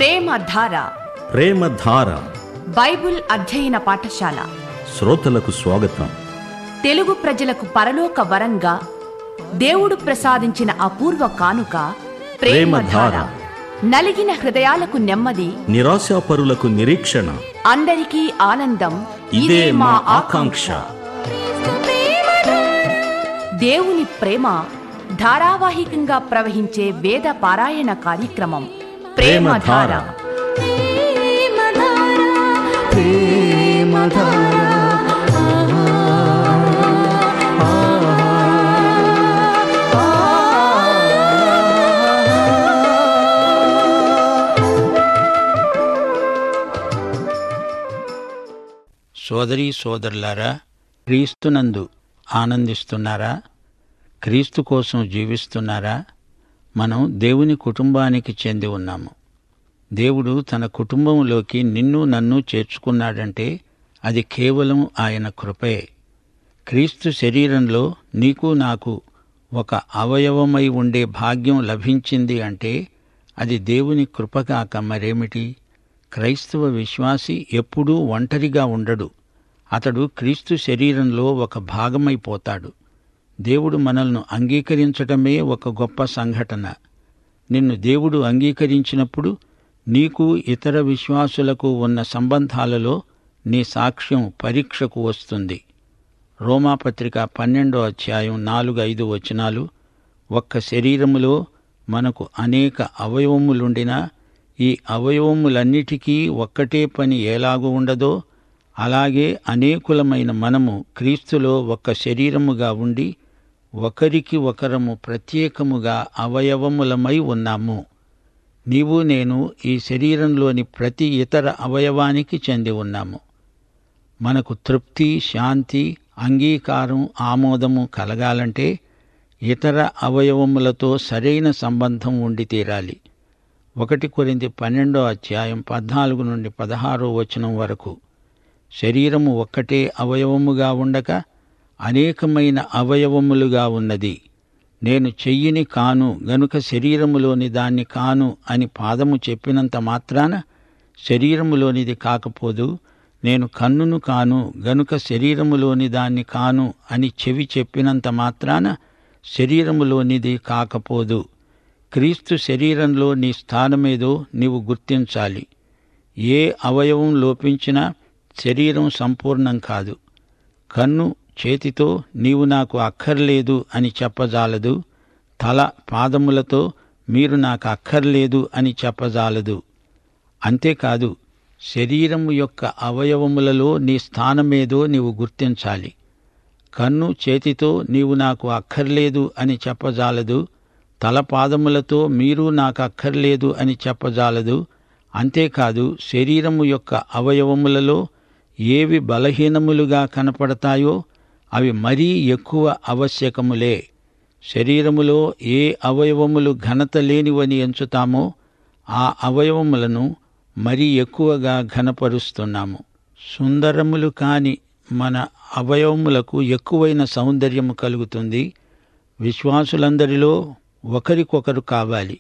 ప్రేమధార ప్రేమధార Bible అధ్యయన పాఠశాల శ్రోతలకు స్వాగతం తెలుగు ప్రజలకు పరలోక వరంగా దేవుడు ప్రసాదించిన అపూర్వ కానుక ప్రేమధార ప్రేమధార. నలిగిన హృదయాలకు నెమ్మది నిరాశాపరులకు నిరీక్షణ అందరికీ ఆనందం ఇదే మా ఆకాంక్ష దేవుని ప్రేమ ధారావాహికంగా ప్రవహించే వేద పారాయణ కార్యక్రమం ప్రేమధార ప్రేమధార. సోదరీ సోదరులారా క్రీస్తునందు ఆనందిస్తున్నారా క్రీస్తు కోసం జీవిస్తున్నారా మనం దేవుని కుటుంబానికి చెంది ఉన్నాము దేవుడు తన కుటుంబంలోకి నిన్ను నన్ను చేర్చుకున్నాడంటే అది కేవలం ఆయన కృపే క్రీస్తు శరీరంలో నీకు నాకు ఒక అవయవమై ఉండే భాగ్యం లభించింది అంటే అది దేవుని కృపకాక మరేమిటి క్రైస్తవ విశ్వాసి ఎప్పుడూ ఒంటరిగా ఉండడు అతడు క్రీస్తు శరీరంలో ఒక భాగమైపోతాడు దేవుడు మనల్ని అంగీకరించటమే ఒక గొప్ప సంఘటన నిన్ను దేవుడు అంగీకరించినప్పుడు నీకు ఇతర విశ్వాసులకు ఉన్న సంబంధాలలో నీ సాక్ష్యం పరీక్షకు వస్తుంది రోమాపత్రిక పన్నెండో అధ్యాయం నాలుగు ఐదు వచనాలు ఒక్క శరీరములో మనకు అనేక అవయవములుండినా ఈ అవయవములన్నిటికీ ఒక్కటే పని ఎలాగూ ఉండదో అలాగే అనేకులమైన మనము క్రీస్తులో ఒక్క శరీరముగా ఉండి ఒకరికి ఒకరము ప్రత్యేకముగా అవయవములమై ఉన్నాము నీవు నేను ఈ శరీరంలోని ప్రతి ఇతర అవయవానికి చెంది ఉన్నాము మనకు తృప్తి శాంతి అంగీకారం ఆమోదము కలగాలంటే ఇతర అవయవములతో సరైన సంబంధం ఉండి తీరాలి ఒకటి కొరింది పన్నెండో అధ్యాయం పద్నాలుగు నుండి పదహారో వచనం వరకు శరీరము ఒక్కటే అవయవముగా ఉండక అనేకమైన అవయవములుగా ఉన్నది నేను చెయ్యిని కాను గనుక శరీరములోని దాన్ని కాను అని పాదము చెప్పినంత మాత్రాన శరీరములోనిది కాకపోదు నేను కన్నును కాను గనుక శరీరములోని దాన్ని కాను అని చెవి చెప్పినంత మాత్రాన శరీరములోనిది కాకపోదు క్రీస్తు శరీరంలో నీ స్థానమేదో నీవు గుర్తించాలి ఏ అవయవం లోపించినా శరీరం సంపూర్ణం కాదు కన్ను చేతితో నీవు నాకు అక్కర్లేదు అని చెప్పజాలదు తల పాదములతో మీరు నాకు అక్కర్లేదు అని చెప్పజాలదు అంతేకాదు శరీరము యొక్క అవయవములలో నీ స్థానమేదో నీవు గుర్తించాలి కన్ను చేతితో నీవు నాకు అక్కర్లేదు అని చెప్పజాలదు తల పాదములతో మీరు నాకు అక్కర్లేదు అని చెప్పజాలదు అంతేకాదు శరీరము యొక్క అవయవములలో ఏవి బలహీనములుగా కనపడతాయో అవి మరీ ఎక్కువ ఆవశ్యకములే శరీరములో ఏ అవయవములు ఘనత లేనివని ఎంచుతామో ఆ అవయవములను మరీ ఎక్కువగా ఘనపరుస్తున్నాము సుందరములు కాని మన అవయవములకు ఎక్కువైన సౌందర్యము కలుగుతుంది విశ్వాసులందరిలో ఒకరికొకరు కావాలి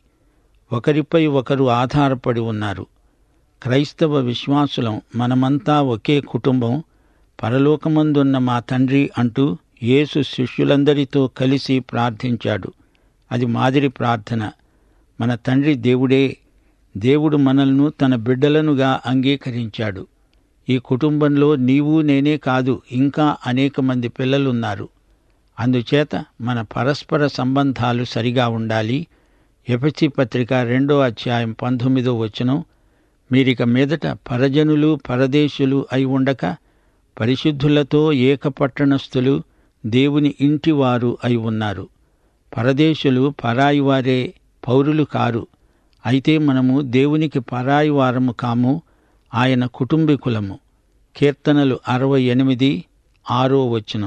ఒకరిపై ఒకరు ఆధారపడి ఉన్నారు క్రైస్తవ విశ్వాసులం మనమంతా ఒకే కుటుంబం పరలోకమందున్న మా తండ్రి అంటూ యేసు శిష్యులందరితో కలిసి ప్రార్థించాడు అది మాదిరి ప్రార్థన మన తండ్రి దేవుడే దేవుడు మనల్ని తన బిడ్డలనుగా అంగీకరించాడు ఈ కుటుంబంలో నీవు నేనే కాదు ఇంకా అనేక మంది పిల్లలున్నారు అందుచేత మన పరస్పర సంబంధాలు సరిగా ఉండాలి ఎపచి పత్రిక రెండో అధ్యాయం పంతొమ్మిదో వచనం మీరిక మీదట పరజనులు పరదేశులు అయి ఉండక పరిశుద్ధులతో ఏకపట్టణస్థులు దేవుని ఇంటివారు అయి ఉన్నారు పరదేశులు పరాయివారే పౌరులు కారు అయితే మనము దేవునికి పరాయివారము కాము ఆయన కుటుంబీకులము కీర్తనలు అరవై ఎనిమిది ఆరో వచనం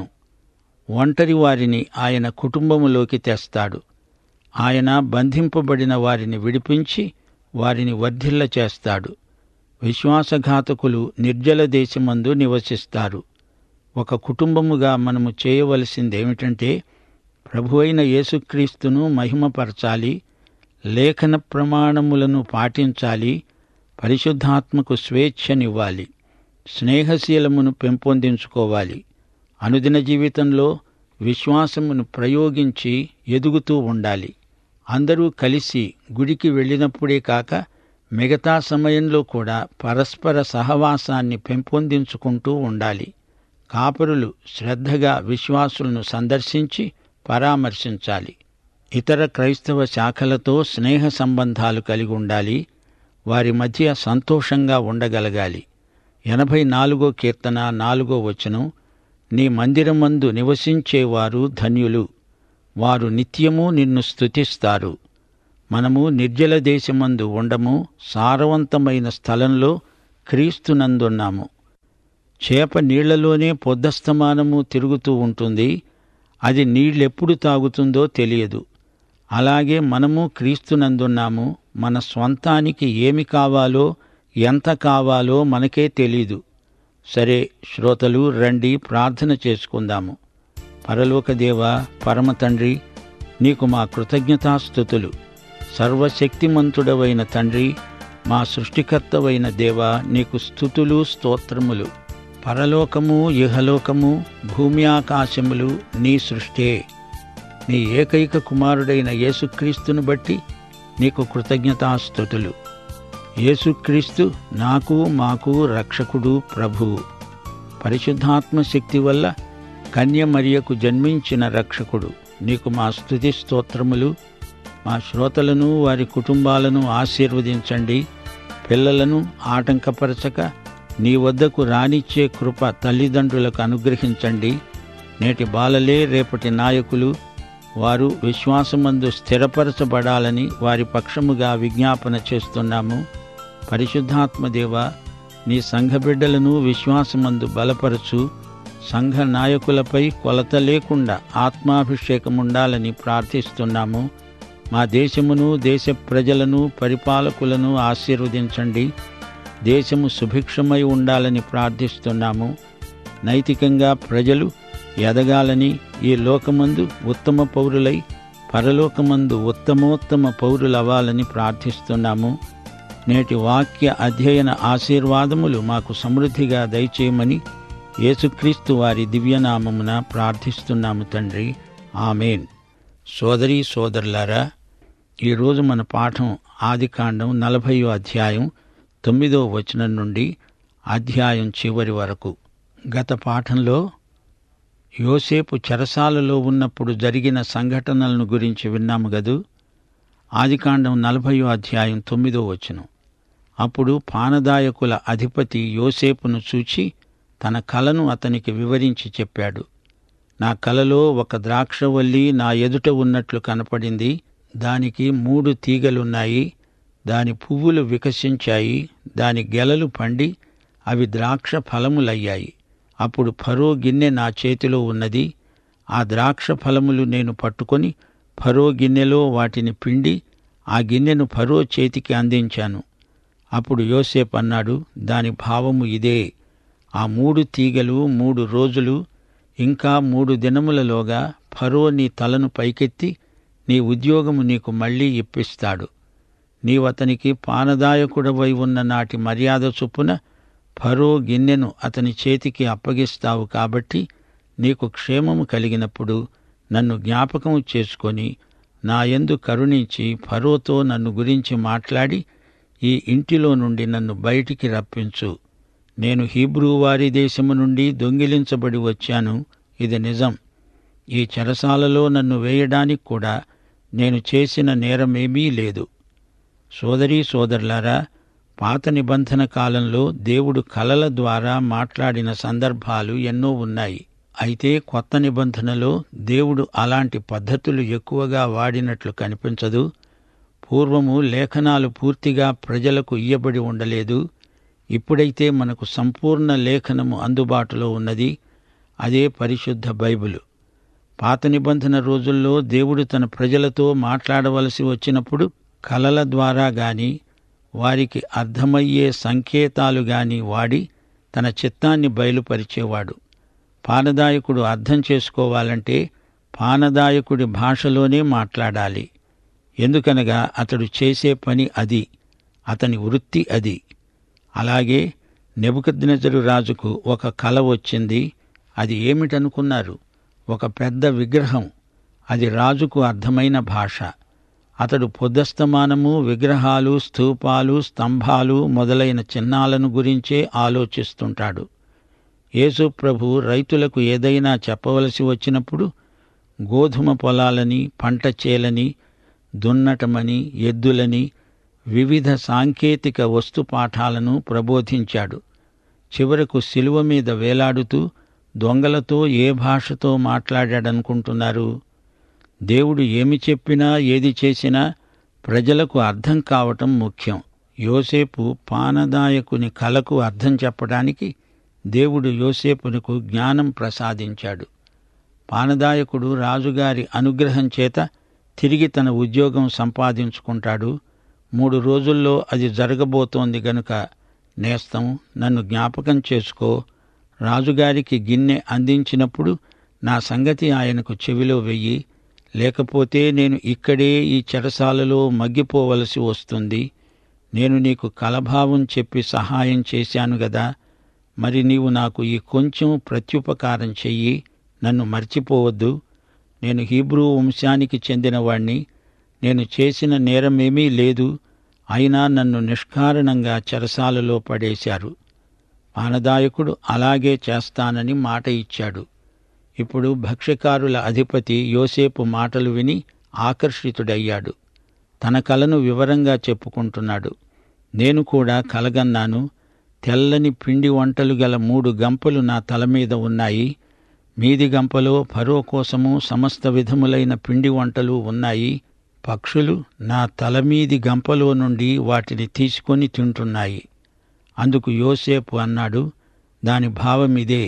ఒంటరి వారిని ఆయన కుటుంబములోకి తెస్తాడు ఆయన బంధింపబడిన వారిని విడిపించి వారిని వర్ధిల్ల చేస్తాడు విశ్వాసఘాతకులు నిర్జల దేశమందు నివసిస్తారు ఒక కుటుంబముగా మనము చేయవలసిందేమిటంటే ప్రభువైన యేసుక్రీస్తును మహిమపరచాలి లేఖన ప్రమాణములను పాటించాలి పరిశుద్ధాత్మకు స్వేచ్ఛనివ్వాలి స్నేహశీలమును పెంపొందించుకోవాలి అనుదిన జీవితంలో విశ్వాసమును ప్రయోగించి ఎదుగుతూ ఉండాలి అందరూ కలిసి గుడికి వెళ్ళినప్పుడే కాక మిగతా సమయంలో కూడా పరస్పర సహవాసాన్ని పెంపొందించుకుంటూ ఉండాలి కాపరులు శ్రద్ధగా విశ్వాసులను సందర్శించి పరామర్శించాలి ఇతర క్రైస్తవ శాఖలతో స్నేహ సంబంధాలు కలిగి ఉండాలి వారి మధ్య సంతోషంగా ఉండగలగాలి ఎనభై నాలుగో కీర్తన నాలుగో వచనం నీ మందిరమందు నివసించేవారు ధన్యులు వారు నిత్యము నిన్ను స్తుతిస్తారు మనము నిర్జల దేశమందు ఉండము సారవంతమైన స్థలంలో క్రీస్తునందున్నాము చేప నీళ్లలోనే పొద్దస్తమానము తిరుగుతూ ఉంటుంది అది నీళ్ళెప్పుడు తాగుతుందో తెలియదు అలాగే మనము క్రీస్తునందున్నాము మన స్వంతానికి ఏమి కావాలో ఎంత కావాలో మనకే తెలీదు సరే శ్రోతలు రండి ప్రార్థన చేసుకుందాము పరలోక దేవ పరమ తండ్రి నీకు మా కృతజ్ఞతాస్థుతులు సర్వశక్తిమంతుడవైన తండ్రి మా సృష్టికర్తవైన దేవ నీకు స్థుతులు స్తోత్రములు పరలోకము ఇహలోకము భూమి ఆకాశములు నీ సృష్టే నీ ఏకైక కుమారుడైన యేసుక్రీస్తును బట్టి నీకు కృతజ్ఞతాస్థుతులు యేసుక్రీస్తు నాకు మాకు రక్షకుడు ప్రభువు పరిశుద్ధాత్మ శక్తి వల్ల కన్య మరియకు జన్మించిన రక్షకుడు నీకు మా స్తుతి స్తోత్రములు మా శ్రోతలను వారి కుటుంబాలను ఆశీర్వదించండి పిల్లలను ఆటంకపరచక నీ వద్దకు రానిచ్చే కృప తల్లిదండ్రులకు అనుగ్రహించండి నేటి బాలలే రేపటి నాయకులు వారు విశ్వాసమందు స్థిరపరచబడాలని వారి పక్షముగా విజ్ఞాపన చేస్తున్నాము పరిశుద్ధాత్మదేవ నీ సంఘ బిడ్డలను విశ్వాసమందు బలపరచు సంఘ నాయకులపై కొలత లేకుండా ఆత్మాభిషేకముండాలని ప్రార్థిస్తున్నాము మా దేశమును దేశ ప్రజలను పరిపాలకులను ఆశీర్వదించండి దేశము సుభిక్షమై ఉండాలని ప్రార్థిస్తున్నాము నైతికంగా ప్రజలు ఎదగాలని ఈ లోకమందు ఉత్తమ పౌరులై పరలోకమందు ఉత్తమోత్తమ పౌరులవ్వాలని ప్రార్థిస్తున్నాము నేటి వాక్య అధ్యయన ఆశీర్వాదములు మాకు సమృద్ధిగా దయచేయమని యేసుక్రీస్తు వారి దివ్యనామమున ప్రార్థిస్తున్నాము తండ్రి ఆమెన్ సోదరీ సోదరులారా ఈరోజు మన పాఠం ఆదికాండం నలభయో అధ్యాయం తొమ్మిదో వచనం నుండి అధ్యాయం చివరి వరకు గత పాఠంలో యోసేపు చెరసాలలో ఉన్నప్పుడు జరిగిన సంఘటనలను గురించి విన్నాము గదు ఆదికాండం నలభయో అధ్యాయం తొమ్మిదో వచనం అప్పుడు పానదాయకుల అధిపతి యోసేపును చూచి తన కలను అతనికి వివరించి చెప్పాడు నా కలలో ఒక ద్రాక్షవల్లి నా ఎదుట ఉన్నట్లు కనపడింది దానికి మూడు తీగలున్నాయి దాని పువ్వులు వికసించాయి దాని గెలలు పండి అవి ద్రాక్ష ఫలములయ్యాయి అప్పుడు ఫరో గిన్నె నా చేతిలో ఉన్నది ఆ ద్రాక్ష ఫలములు నేను పట్టుకొని ఫరో గిన్నెలో వాటిని పిండి ఆ గిన్నెను ఫరో చేతికి అందించాను అప్పుడు యోసేపు అన్నాడు దాని భావము ఇదే ఆ మూడు తీగలు మూడు రోజులు ఇంకా మూడు దినములలోగా ఫరో నీ తలను పైకెత్తి నీ ఉద్యోగము నీకు మళ్ళీ ఇప్పిస్తాడు నీవతనికి పానదాయకుడవై ఉన్న నాటి మర్యాద చొప్పున ఫరో గిన్నెను అతని చేతికి అప్పగిస్తావు కాబట్టి నీకు క్షేమము కలిగినప్పుడు నన్ను జ్ఞాపకం చేసుకొని నా యందు కరుణించి ఫరోతో నన్ను గురించి మాట్లాడి ఈ ఇంటిలో నుండి నన్ను బయటికి రప్పించు నేను హీబ్రూ వారి దేశము నుండి దొంగిలించబడి వచ్చాను ఇది నిజం ఈ చెరసాలలో నన్ను వేయడానికి కూడా నేను చేసిన నేరమేమీ లేదు సోదరీ సోదరులారా పాత నిబంధన కాలంలో దేవుడు కలల ద్వారా మాట్లాడిన సందర్భాలు ఎన్నో ఉన్నాయి అయితే కొత్త నిబంధనలో దేవుడు అలాంటి పద్ధతులు ఎక్కువగా వాడినట్లు కనిపించదు పూర్వము లేఖనాలు పూర్తిగా ప్రజలకు ఇయ్యబడి ఉండలేదు ఇప్పుడైతే మనకు సంపూర్ణ లేఖనము అందుబాటులో ఉన్నది అదే పరిశుద్ధ బైబిలు పాత నిబంధన రోజుల్లో దేవుడు తన ప్రజలతో మాట్లాడవలసి వచ్చినప్పుడు కలల ద్వారా గాని వారికి అర్థమయ్యే సంకేతాలు గాని వాడి తన చిత్తాన్ని బయలుపరిచేవాడు పానదాయకుడు అర్థం చేసుకోవాలంటే పానదాయకుడి భాషలోనే మాట్లాడాలి ఎందుకనగా అతడు చేసే పని అది అతని వృత్తి అది అలాగే నెబుకద్నెజరు రాజుకు ఒక కల వచ్చింది అది ఏమిటనుకున్నారు ఒక పెద్ద విగ్రహం అది రాజుకు అర్థమైన భాష అతడు పొద్దస్తమానము విగ్రహాలు స్తూపాలు స్తంభాలు మొదలైన చిహ్నాలను గురించే ఆలోచిస్తుంటాడు యేసు ప్రభు రైతులకు ఏదైనా చెప్పవలసి వచ్చినప్పుడు గోధుమ పొలాలని పంట చేలని దున్నటమని ఎద్దులని వివిధ సాంకేతిక వస్తు పాఠాలను ప్రబోధించాడు చివరకు శిలువ మీద వేలాడుతూ దొంగలతో ఏ భాషతో మాట్లాడాడనుకుంటున్నారు దేవుడు ఏమి చెప్పినా ఏది చేసినా ప్రజలకు అర్థం కావటం ముఖ్యం యోసేపు పానదాయకుని కలకు అర్థం చెప్పడానికి దేవుడు యోసేపునకు జ్ఞానం ప్రసాదించాడు పానదాయకుడు రాజుగారి అనుగ్రహం చేత తిరిగి తన ఉద్యోగం సంపాదించుకుంటాడు మూడు రోజుల్లో అది జరగబోతోంది గనుక నేస్తం నన్ను జ్ఞాపకం చేసుకో రాజుగారికి గిన్నె అందించినప్పుడు నా సంగతి ఆయనకు చెవిలో వెయ్యి లేకపోతే నేను ఇక్కడే ఈ చెరసాలలో మగ్గిపోవలసి వస్తుంది నేను నీకు కలభావం చెప్పి సహాయం చేశాను గదా మరి నీవు నాకు ఈ కొంచెం ప్రత్యుపకారం చెయ్యి నన్ను మర్చిపోవద్దు నేను హీబ్రూ వంశానికి చెందినవాణ్ణి నేను చేసిన నేరమేమీ లేదు అయినా నన్ను నిష్కారణంగా చెరసాలలో పడేశారు పానదాయకుడు అలాగే చేస్తానని మాట ఇచ్చాడు ఇప్పుడు భక్ష్యకారుల అధిపతి యోసేపు మాటలు విని ఆకర్షితుడయ్యాడు తన కలను వివరంగా చెప్పుకుంటున్నాడు నేను కూడా కలగన్నాను తెల్లని పిండి వంటలు గల మూడు గంపలు నా తల మీద ఉన్నాయి మీది గంపలో ఫరో కోసము సమస్త విధములైన పిండి వంటలు ఉన్నాయి పక్షులు నా తల మీది గంపలో నుండి వాటిని తీసుకొని తింటున్నాయి అందుకు యోసేపు అన్నాడు దాని భావమిదే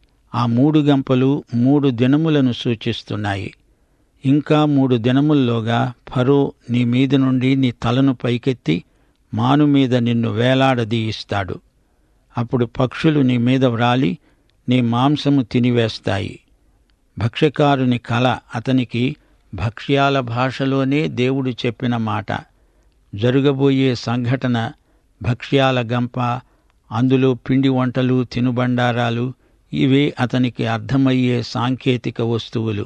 ఆ మూడు గంపలు మూడు దినములను సూచిస్తున్నాయి ఇంకా మూడు దినముల్లోగా ఫరో నీ మీద నుండి నీ తలను పైకెత్తి మాను మీద నిన్ను వేలాడదీయిస్తాడు అప్పుడు పక్షులు నీ మీద వ్రాలి నీ మాంసము తినివేస్తాయి భక్ష్యకారుని కల అతనికి భక్ష్యాల భాషలోనే దేవుడు చెప్పిన మాట జరగబోయే సంఘటన భక్ష్యాల గంప అందులో పిండి వంటలు తినుబండారాలు ఇవే అతనికి అర్థమయ్యే సాంకేతిక వస్తువులు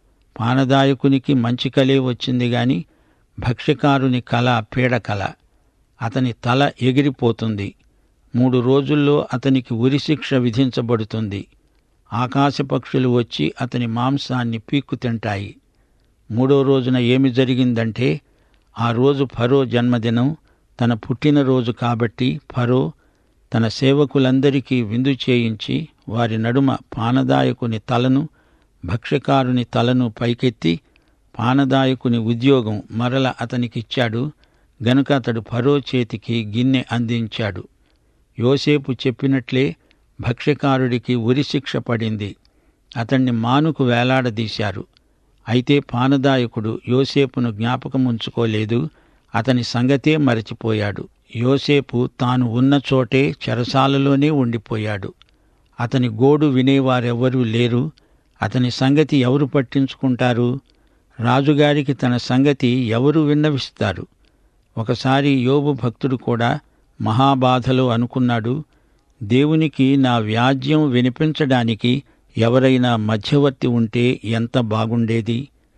పానదాయకునికి మంచి కలే వచ్చింది గాని భక్ష్యకారుని కళ పీడకల అతని తల ఎగిరిపోతుంది మూడు రోజుల్లో అతనికి ఉరిశిక్ష విధించబడుతుంది ఆకాశపక్షులు వచ్చి అతని మాంసాన్ని పీక్కు తింటాయి మూడో రోజున ఏమి జరిగిందంటే ఆ రోజు ఫరో జన్మదినం తన పుట్టినరోజు కాబట్టి ఫరో తన సేవకులందరికీ విందు చేయించి వారి నడుమ పానదాయకుని తలను భక్ష్యకారుని తలను పైకెత్తి పానదాయకుని ఉద్యోగం మరల అతనికిచ్చాడు గనుక అతడు ఫరో చేతికి గిన్నె అందించాడు యోసేపు చెప్పినట్లే భక్ష్యకారుడికి ఉరిశిక్ష పడింది అతణ్ణి మానుకు వేలాడదీశారు అయితే పానదాయకుడు యోసేపును జ్ఞాపకముంచుకోలేదు అతని సంగతే మరచిపోయాడు యోసేపు తాను ఉన్న చోటే చెరసాలలోనే ఉండిపోయాడు అతని గోడు వినేవారెవ్వరూ లేరు అతని సంగతి ఎవరు పట్టించుకుంటారు రాజుగారికి తన సంగతి ఎవరు విన్నవిస్తారు ఒకసారి యోబు భక్తుడు కూడా మహాబాధలో అనుకున్నాడు దేవునికి నా వ్యాజ్యం వినిపించడానికి ఎవరైనా మధ్యవర్తి ఉంటే ఎంత బాగుండేది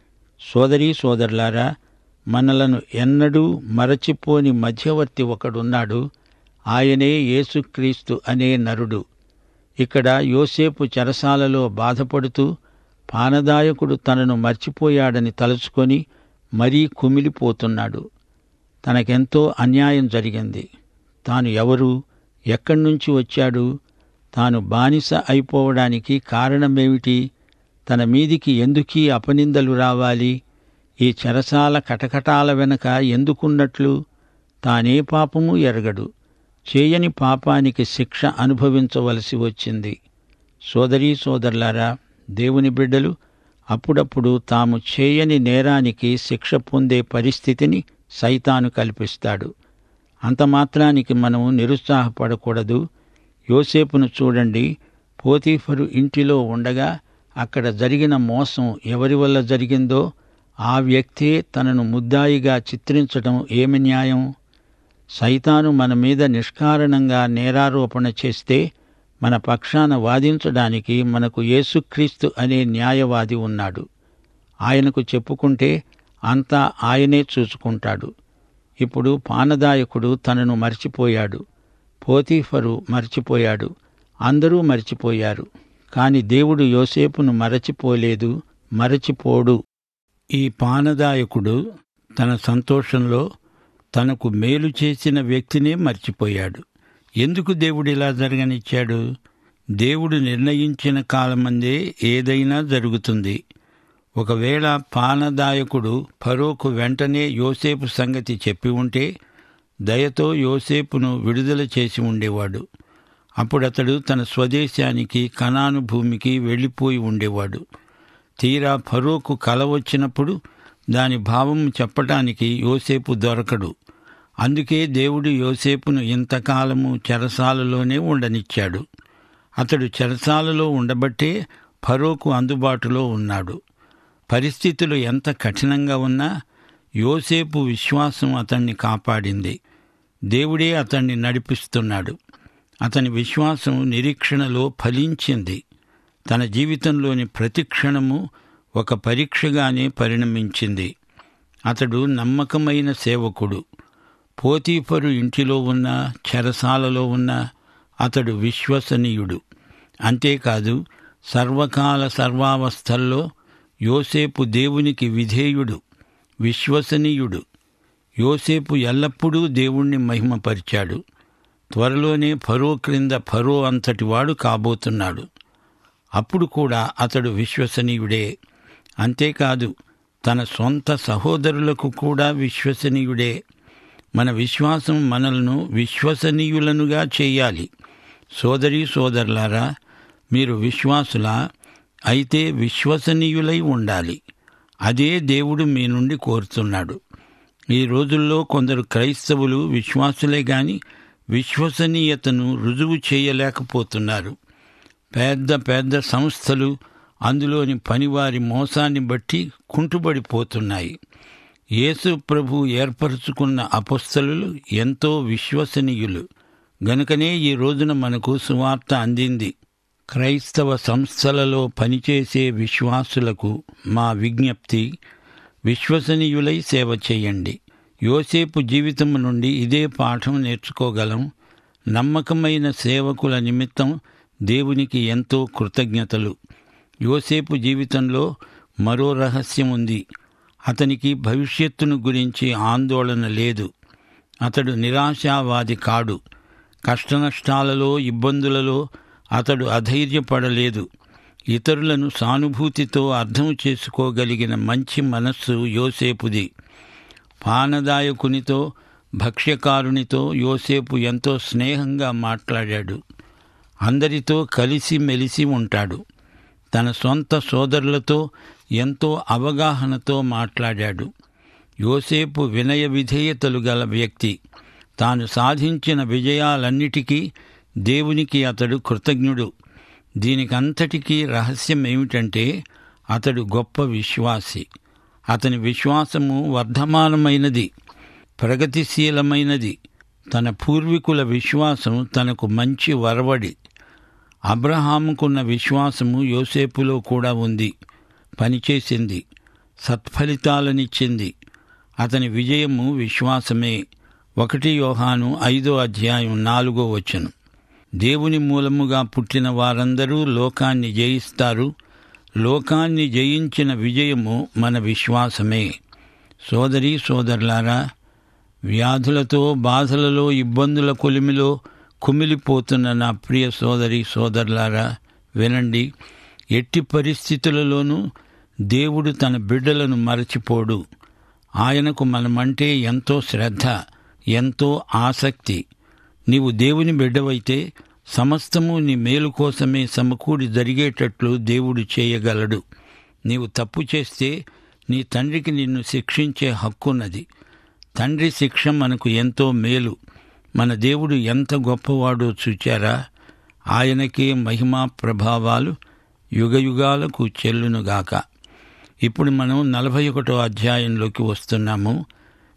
సోదరీ సోదరులారా మనలను ఎన్నడూ మరచిపోని మధ్యవర్తి ఒకడున్నాడు ఆయనే యేసుక్రీస్తు అనే నరుడు ఇక్కడ యోసేపు చెరసాలలో బాధపడుతూ పానదాయకుడు తనను మర్చిపోయాడని తలుచుకొని మరీ కుమిలిపోతున్నాడు తనకెంతో అన్యాయం జరిగింది తాను ఎవరు ఎక్కడి నుంచి వచ్చాడు తాను బానిస అయిపోవడానికి కారణమేమిటి తన మీదికి ఎందుకీ అపనిందలు రావాలి ఈ చెరసాల కటకటాల వెనక ఎందుకున్నట్లు తానే పాపము ఎరగడు చేయని పాపానికి శిక్ష అనుభవించవలసి వచ్చింది సోదరీ సోదరులారా దేవుని బిడ్డలు అప్పుడప్పుడు తాము చేయని నేరానికి శిక్ష పొందే పరిస్థితిని సైతాను కల్పిస్తాడు అంత మాత్రానికి మనము నిరుత్సాహపడకూడదు యోసేపును చూడండి పోతీఫరు ఇంటిలో ఉండగా అక్కడ జరిగిన మోసం ఎవరి వల్ల జరిగిందో ఆ వ్యక్తే తనను ముద్దాయిగా చిత్రించడం ఏమి న్యాయం సైతాను మన మీద నిష్కారణంగా నేరారోపణ చేస్తే మన పక్షాన వాదించడానికి మనకు యేసుక్రీస్తు అనే న్యాయవాది ఉన్నాడు ఆయనకు చెప్పుకుంటే అంతా ఆయనే చూసుకుంటాడు ఇప్పుడు పానదాయకుడు తనను మర్చిపోయాడు పోతీఫరు మర్చిపోయాడు అందరూ మర్చిపోయారు కాని దేవుడు యోసేపును మరచిపోలేదు మరచిపోడు ఈ పానదాయకుడు తన సంతోషంలో తనకు మేలు చేసిన వ్యక్తినే మర్చిపోయాడు ఎందుకు దేవుడు ఇలా జరగనిచ్చాడు దేవుడు నిర్ణయించిన కాలమందే ఏదైనా జరుగుతుంది ఒకవేళ పానదాయకుడు ఫరోకు వెంటనే యోసేపు సంగతి చెప్పి ఉంటే దయతో యోసేపును విడుదల చేసి ఉండేవాడు అప్పుడతడు తన స్వదేశానికి కనాను భూమికి వెళ్ళిపోయి ఉండేవాడు తీరా ఫరోకు కల వచ్చినప్పుడు దాని భావం చెప్పటానికి యోసేపు దొరకడు అందుకే దేవుడు యోసేపును ఇంతకాలము చెరసాలలోనే ఉండనిచ్చాడు అతడు చెరసాలలో ఉండబట్టే ఫరోకు అందుబాటులో ఉన్నాడు పరిస్థితులు ఎంత కఠినంగా ఉన్నా యోసేపు విశ్వాసం అతన్ని కాపాడింది దేవుడే అతన్ని నడిపిస్తున్నాడు అతని విశ్వాసం నిరీక్షణలో ఫలించింది తన జీవితంలోని ప్రతి క్షణము ఒక పరీక్షగానే పరిణమించింది అతడు నమ్మకమైన సేవకుడు పోతీఫరు ఇంటిలో ఉన్న చెరసాలలో ఉన్న అతడు విశ్వసనీయుడు అంతేకాదు సర్వకాల సర్వావస్థల్లో యోసేపు దేవునికి విధేయుడు విశ్వసనీయుడు యోసేపు ఎల్లప్పుడూ దేవుణ్ణి మహిమపరిచాడు త్వరలోనే ఫరో క్రింద ఫరో అంతటివాడు కాబోతున్నాడు అప్పుడు కూడా అతడు విశ్వసనీయుడే అంతేకాదు తన సొంత సహోదరులకు కూడా విశ్వసనీయుడే మన విశ్వాసం మనల్ని విశ్వసనీయులనుగా చేయాలి సోదరీ సోదరులారా మీరు విశ్వాసులా అయితే విశ్వసనీయులై ఉండాలి అదే దేవుడు మీ నుండి కోరుతున్నాడు ఈ రోజుల్లో కొందరు క్రైస్తవులు విశ్వాసులే గాని విశ్వసనీయతను రుజువు చేయలేకపోతున్నారు పెద్ద పెద్ద సంస్థలు అందులోని పనివారి మోసాన్ని బట్టి కుంటుబడిపోతున్నాయి యేసు ప్రభు ఏర్పరచుకున్న అపస్థలు ఎంతో విశ్వసనీయులు గనుకనే ఈ రోజున మనకు సువార్త అందింది క్రైస్తవ సంస్థలలో పనిచేసే విశ్వాసులకు మా విజ్ఞప్తి విశ్వసనీయులై సేవ చేయండి యోసేపు జీవితం నుండి ఇదే పాఠం నేర్చుకోగలం నమ్మకమైన సేవకుల నిమిత్తం దేవునికి ఎంతో కృతజ్ఞతలు యోసేపు జీవితంలో మరో రహస్యం ఉంది అతనికి భవిష్యత్తును గురించి ఆందోళన లేదు అతడు నిరాశావాది కాడు కష్టనష్టాలలో ఇబ్బందులలో అతడు అధైర్యపడలేదు ఇతరులను సానుభూతితో అర్థం చేసుకోగలిగిన మంచి మనస్సు యోసేపుది పానదాయకునితో భక్ష్యకారునితో యోసేపు ఎంతో స్నేహంగా మాట్లాడాడు అందరితో కలిసి మెలిసి ఉంటాడు తన సొంత సోదరులతో ఎంతో అవగాహనతో మాట్లాడాడు యోసేపు వినయ విధేయతలు గల వ్యక్తి తాను సాధించిన విజయాలన్నిటికీ దేవునికి అతడు కృతజ్ఞుడు దీనికంతటికీ రహస్యం ఏమిటంటే అతడు గొప్ప విశ్వాసి అతని విశ్వాసము వర్ధమానమైనది ప్రగతిశీలమైనది తన పూర్వీకుల విశ్వాసం తనకు మంచి వరవడి అబ్రహాముకున్న విశ్వాసము యోసేపులో కూడా ఉంది పనిచేసింది సత్ఫలితాలనిచ్చింది అతని విజయము విశ్వాసమే ఒకటి యోహాను ఐదో అధ్యాయం నాలుగో వచనం దేవుని మూలముగా పుట్టిన వారందరూ లోకాన్ని జయిస్తారు లోకాన్ని జయించిన విజయము మన విశ్వాసమే సోదరీ సోదరులారా వ్యాధులతో బాధలలో ఇబ్బందుల కొలిమిలో కుమిలిపోతున్న నా ప్రియ సోదరి సోదరులారా వినండి ఎట్టి పరిస్థితులలోనూ దేవుడు తన బిడ్డలను మరచిపోడు ఆయనకు మనమంటే ఎంతో శ్రద్ధ ఎంతో ఆసక్తి నీవు దేవుని బిడ్డవైతే సమస్తము నీ మేలు కోసమే సమకూడి జరిగేటట్లు దేవుడు చేయగలడు నీవు తప్పు చేస్తే నీ తండ్రికి నిన్ను శిక్షించే హక్కున్నది తండ్రి శిక్ష మనకు ఎంతో మేలు మన దేవుడు ఎంత గొప్పవాడో చూచారా ఆయనకే మహిమా ప్రభావాలు యుగయుగాలకు చెల్లునుగాక ఇప్పుడు మనం నలభై ఒకటో అధ్యాయంలోకి వస్తున్నాము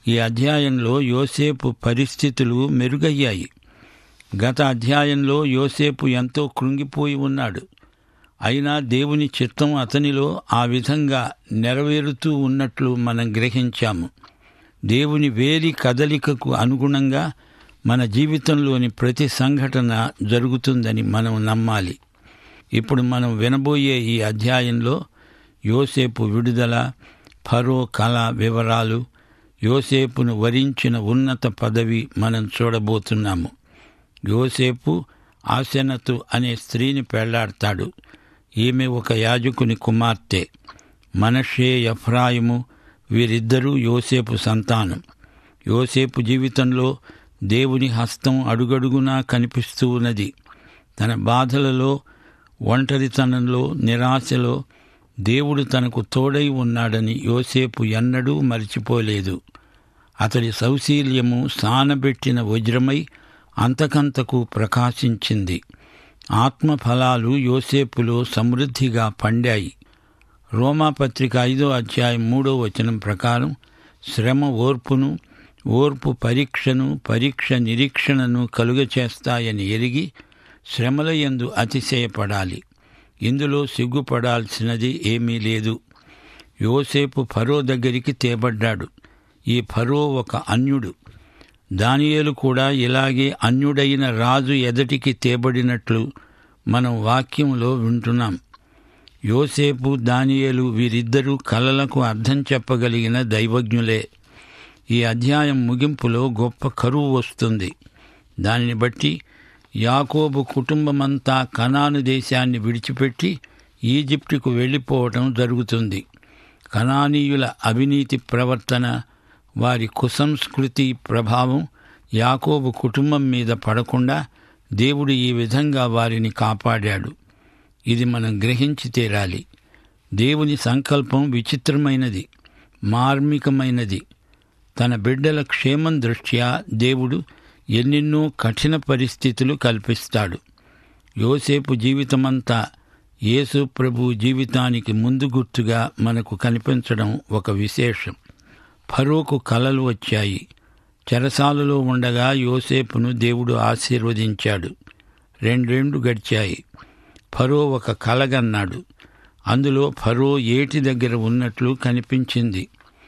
ఈ అధ్యాయంలో యోసేపు పరిస్థితులు మెరుగయ్యాయి గత అధ్యాయంలో యోసేపు ఎంతో కృంగిపోయి ఉన్నాడు అయినా దేవుని చిత్తం అతనిలో ఆ విధంగా నెరవేరుతూ ఉన్నట్లు మనం గ్రహించాము దేవుని వేరి కదలికకు అనుగుణంగా మన జీవితంలోని ప్రతి సంఘటన జరుగుతుందని మనం నమ్మాలి ఇప్పుడు మనం వినబోయే ఈ అధ్యాయంలో యోసేపు విడుదల ఫరో కళ వివరాలు యోసేపును వరించిన ఉన్నత పదవి మనం చూడబోతున్నాము యోసేపు ఆసెనతు అనే స్త్రీని పెళ్లాడతాడు ఈమె ఒక యాజకుని కుమార్తె మనషే ఎఫ్రాయిము వీరిద్దరూ యోసేపు సంతానం యోసేపు జీవితంలో దేవుని హస్తం అడుగడుగునా కనిపిస్తూ ఉన్నది తన బాధలలో ఒంటరితనంలో నిరాశలో దేవుడు తనకు తోడై ఉన్నాడని యోసేపు ఎన్నడూ మరిచిపోలేదు అతడి సౌశీల్యము సానబెట్టిన వజ్రమై అంతకంతకు ప్రకాశించింది ఆత్మఫలాలు యోసేపులో సమృద్ధిగా పండాయి రోమాపత్రిక ఐదో అధ్యాయం మూడో వచనం ప్రకారం శ్రమ ఓర్పును ఓర్పు పరీక్షను పరీక్ష నిరీక్షణను కలుగచేస్తాయని ఎరిగి శ్రమల యందు అతిశయపడాలి ఇందులో సిగ్గుపడాల్సినది ఏమీ లేదు యోసేపు ఫరో దగ్గరికి తేబడ్డాడు ఈ ఫరో ఒక అన్యుడు దానియేలు కూడా ఇలాగే అన్యుడైన రాజు ఎదటికి తేబడినట్లు మనం వాక్యంలో వింటున్నాం యోసేపు దానియేలు వీరిద్దరూ కలలకు అర్థం చెప్పగలిగిన దైవజ్ఞులే ఈ అధ్యాయం ముగింపులో గొప్ప కరువు వస్తుంది దానిని బట్టి యాకోబు కుటుంబమంతా కనాను దేశాన్ని విడిచిపెట్టి ఈజిప్టుకు వెళ్ళిపోవటం జరుగుతుంది కనానీయుల అవినీతి ప్రవర్తన వారి కుసంస్కృతి ప్రభావం యాకోబు కుటుంబం మీద పడకుండా దేవుడు ఈ విధంగా వారిని కాపాడాడు ఇది మనం గ్రహించి తీరాలి దేవుని సంకల్పం విచిత్రమైనది మార్మికమైనది తన బిడ్డల క్షేమం దృష్ట్యా దేవుడు ఎన్నెన్నో కఠిన పరిస్థితులు కల్పిస్తాడు యోసేపు జీవితమంతా యేసు ప్రభు జీవితానికి ముందు గుర్తుగా మనకు కనిపించడం ఒక విశేషం ఫరోకు కలలు వచ్చాయి చెరసాలలో ఉండగా యోసేపును దేవుడు ఆశీర్వదించాడు రెండేండ్లు గడిచాయి ఫరో ఒక కలగన్నాడు అందులో ఫరో ఏటి దగ్గర ఉన్నట్లు కనిపించింది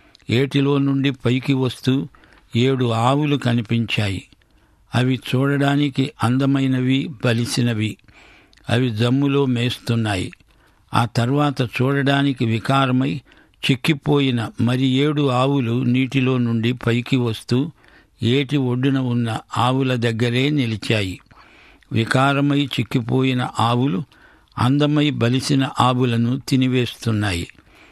ఏటిలో నుండి పైకి వస్తూ ఏడు ఆవులు కనిపించాయి అవి చూడడానికి అందమైనవి బలిసినవి అవి జమ్ములో మేస్తున్నాయి ఆ తర్వాత చూడడానికి వికారమై చిక్కిపోయిన మరి ఏడు ఆవులు నీటిలో నుండి పైకి వస్తూ ఏటి ఒడ్డున ఉన్న ఆవుల దగ్గరే నిలిచాయి వికారమై చిక్కిపోయిన ఆవులు అందమై బలిసిన ఆవులను తినివేస్తున్నాయి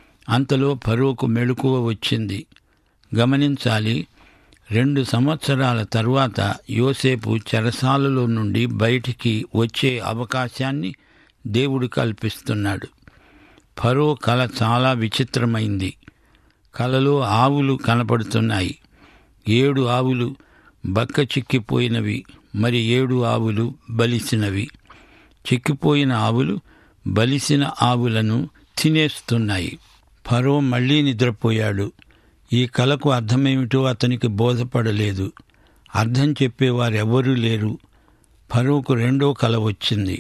అంతలో ఫరోకు మెళుకువ వచ్చింది గమనించాలి రెండు సంవత్సరాల తరువాత యోసేపు చెరసాలలో నుండి బయటికి వచ్చే అవకాశాన్ని దేవుడు కల్పిస్తున్నాడు ఫరో కళ చాలా విచిత్రమైంది కలలో ఆవులు కనపడుతున్నాయి ఏడు ఆవులు బక్క చిక్కిపోయినవి మరి ఏడు ఆవులు బలిసినవి చిక్కిపోయిన ఆవులు బలిసిన ఆవులను తినేస్తున్నాయి ఫరో మళ్లీ నిద్రపోయాడు ఈ కలకు అర్థమేమిటో అతనికి బోధపడలేదు అర్థం చెప్పేవారెవరూ లేరు ఫరోకు రెండో కల వచ్చింది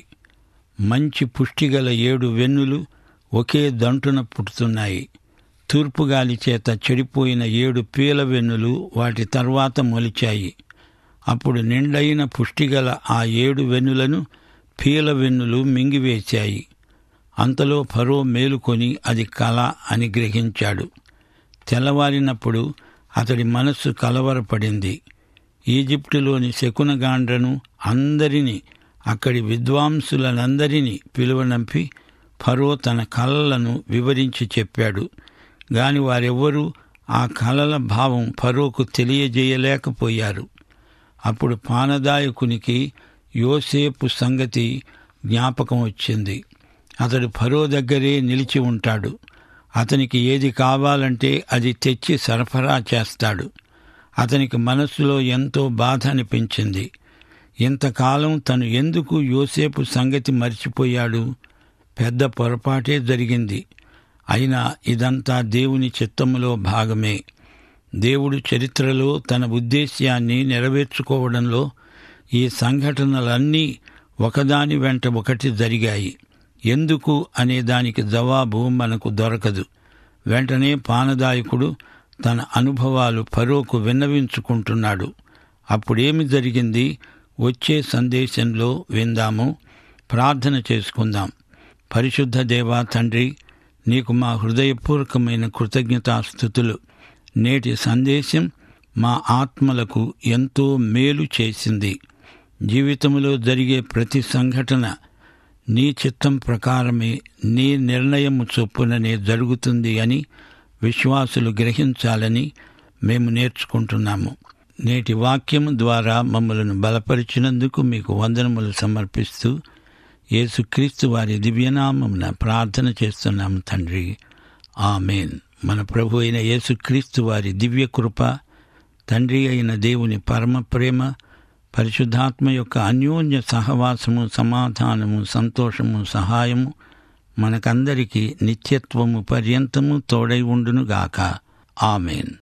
మంచి పుష్టిగల ఏడు వెన్నులు ఒకే దంటున పుట్టుతున్నాయి తూర్పుగాలి చేత చెడిపోయిన ఏడు పీల వెన్నులు వాటి తర్వాత మొలిచాయి అప్పుడు నిండైన పుష్టిగల ఆ ఏడు వెన్నులను పీల వెన్నులు మింగివేశాయి అంతలో ఫరో మేలుకొని అది కళ అని గ్రహించాడు తెల్లవారినప్పుడు అతడి మనస్సు కలవరపడింది ఈజిప్టులోని శకునగాండ్రను అందరినీ అక్కడి విద్వాంసులనందరినీ పిలువనంపి ఫరో తన కలలను వివరించి చెప్పాడు గాని వారెవ్వరూ ఆ కలల భావం ఫరోకు తెలియజేయలేకపోయారు అప్పుడు పానదాయకునికి యోసేపు సంగతి జ్ఞాపకం వచ్చింది అతడు ఫరో దగ్గరే నిలిచి ఉంటాడు అతనికి ఏది కావాలంటే అది తెచ్చి సరఫరా చేస్తాడు అతనికి మనస్సులో ఎంతో బాధ అనిపించింది ఇంతకాలం తను ఎందుకు యోసేపు సంగతి మర్చిపోయాడు పెద్ద పొరపాటే జరిగింది అయినా ఇదంతా దేవుని చిత్తములో భాగమే దేవుడు చరిత్రలో తన ఉద్దేశ్యాన్ని నెరవేర్చుకోవడంలో ఈ సంఘటనలన్నీ ఒకదాని వెంట ఒకటి జరిగాయి ఎందుకు అనే దానికి జవాబు మనకు దొరకదు వెంటనే పానదాయకుడు తన అనుభవాలు ఫరోకు విన్నవించుకుంటున్నాడు అప్పుడేమి జరిగింది వచ్చే సందేశంలో విందాము ప్రార్థన చేసుకుందాం పరిశుద్ధ దేవా తండ్రి నీకు మా హృదయపూర్వకమైన కృతజ్ఞతాస్థుతులు నేటి సందేశం మా ఆత్మలకు ఎంతో మేలు చేసింది జీవితంలో జరిగే ప్రతి సంఘటన నీ చిత్తం ప్రకారమే నీ నిర్ణయము చొప్పుననే జరుగుతుంది అని విశ్వాసులు గ్రహించాలని మేము నేర్చుకుంటున్నాము నేటి వాక్యం ద్వారా మమ్మలను బలపరిచినందుకు మీకు వందనములు సమర్పిస్తూ యేసుక్రీస్తు వారి దివ్యనామమున ప్రార్థన చేస్తున్నాము తండ్రి ఆమెన్ మన ప్రభు అయిన యేసుక్రీస్తు వారి దివ్య కృప తండ్రి అయిన దేవుని పరమ ప్రేమ పరిశుద్ధాత్మ యొక్క అన్యోన్య సహవాసము సమాధానము సంతోషము సహాయము మనకందరికీ నిత్యత్వము పర్యంతము తోడై ఉండునుగాక ఆమెన్